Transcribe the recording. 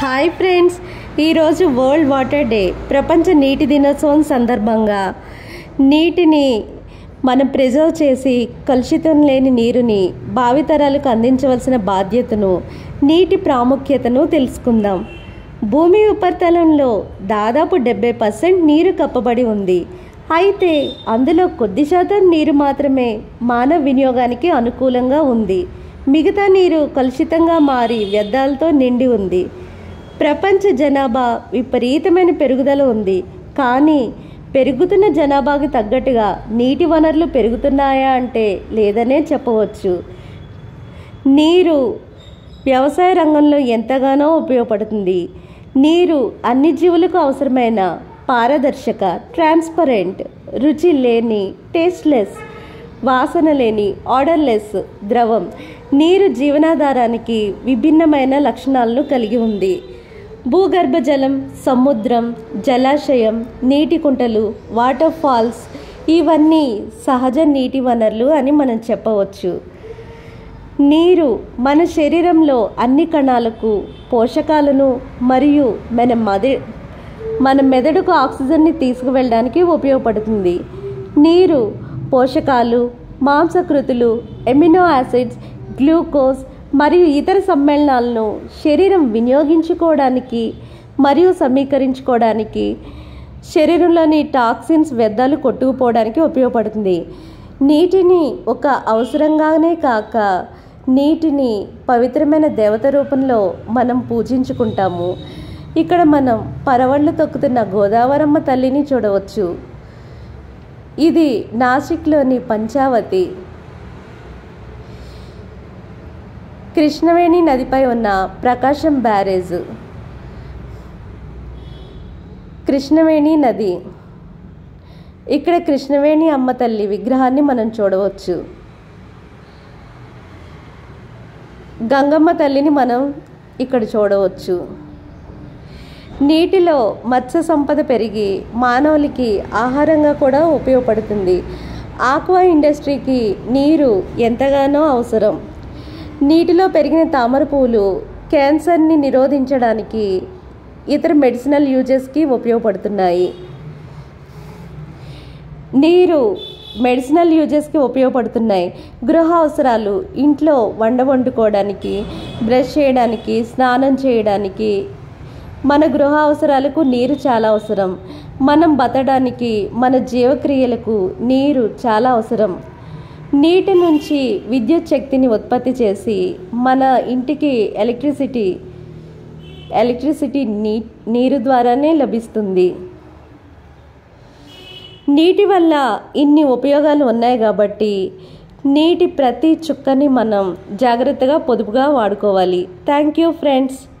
hi friends ఈరోజు world water day ప్రపంచ నీటి దినోత్సవం సందర్భంగా నీటిని మనం ప్రిజర్వ్ చేసి కలుషితం లేని నీరుని భావితరాలకు అందించవలసిన బాధ్యతను నీటి ప్రాముఖ్యతను తెలుసుకుందాం భూమి ఉపరితలంలో దాదాపు డెబ్బై పర్సెంట్ నీరు కప్పబడి ఉంది అయితే అందులో కొద్ది శాతం నీరు మాత్రమే మానవ వినియోగానికి అనుకూలంగా ఉంది మిగతా నీరు కలుషితంగా మారి వ్యర్థాలతో నిండి ఉంది ప్రపంచ జనాభా విపరీతమైన పెరుగుదల ఉంది కానీ పెరుగుతున్న జనాభాకి తగ్గట్టుగా నీటి వనరులు పెరుగుతున్నాయా అంటే లేదనే చెప్పవచ్చు నీరు వ్యవసాయ రంగంలో ఎంతగానో ఉపయోగపడుతుంది నీరు అన్ని జీవులకు అవసరమైన పారదర్శక ట్రాన్స్పరెంట్ రుచి లేని టేస్ట్లెస్ వాసన లేని ఆర్డర్లెస్ ద్రవం నీరు జీవనాధారానికి విభిన్నమైన లక్షణాలను కలిగి ఉంది భూగర్భ జలం సముద్రం జలాశయం నీటి కుంటలు వాటర్ ఫాల్స్ ఇవన్నీ సహజ నీటి వనరులు అని మనం చెప్పవచ్చు నీరు మన శరీరంలో అన్ని కణాలకు పోషకాలను మరియు మన మది మన మెదడుకు ఆక్సిజన్ని తీసుకువెళ్ళడానికి ఉపయోగపడుతుంది నీరు పోషకాలు మాంసకృతులు ఎమినో యాసిడ్స్ గ్లూకోజ్ మరియు ఇతర సమ్మేళనాలను శరీరం వినియోగించుకోవడానికి మరియు సమీకరించుకోవడానికి శరీరంలోని టాక్సిన్స్ వ్యర్థాలు కొట్టుకుపోవడానికి ఉపయోగపడుతుంది నీటిని ఒక అవసరంగానే కాక నీటిని పవిత్రమైన దేవత రూపంలో మనం పూజించుకుంటాము ఇక్కడ మనం పరవళ్ళు తొక్కుతున్న గోదావరమ్మ తల్లిని చూడవచ్చు ఇది నాసిక్లోని పంచావతి కృష్ణవేణి నదిపై ఉన్న ప్రకాశం బ్యారేజ్ కృష్ణవేణి నది ఇక్కడ కృష్ణవేణి అమ్మ తల్లి విగ్రహాన్ని మనం చూడవచ్చు గంగమ్మ తల్లిని మనం ఇక్కడ చూడవచ్చు నీటిలో మత్స్య సంపద పెరిగి మానవులకి ఆహారంగా కూడా ఉపయోగపడుతుంది ఆక్వా ఇండస్ట్రీకి నీరు ఎంతగానో అవసరం నీటిలో పెరిగిన తామర పువ్వులు క్యాన్సర్ని నిరోధించడానికి ఇతర మెడిసినల్ యూజెస్కి ఉపయోగపడుతున్నాయి నీరు మెడిసినల్ యూజెస్కి ఉపయోగపడుతున్నాయి గృహ అవసరాలు ఇంట్లో వండ వండుకోవడానికి బ్రష్ చేయడానికి స్నానం చేయడానికి మన గృహ అవసరాలకు నీరు చాలా అవసరం మనం బతడానికి మన జీవక్రియలకు నీరు చాలా అవసరం నీటి నుంచి విద్యుత్ శక్తిని ఉత్పత్తి చేసి మన ఇంటికి ఎలక్ట్రిసిటీ ఎలక్ట్రిసిటీ నీ నీరు ద్వారానే లభిస్తుంది నీటి వల్ల ఇన్ని ఉపయోగాలు ఉన్నాయి కాబట్టి నీటి ప్రతి చుక్కని మనం జాగ్రత్తగా పొదుపుగా వాడుకోవాలి థ్యాంక్ యూ ఫ్రెండ్స్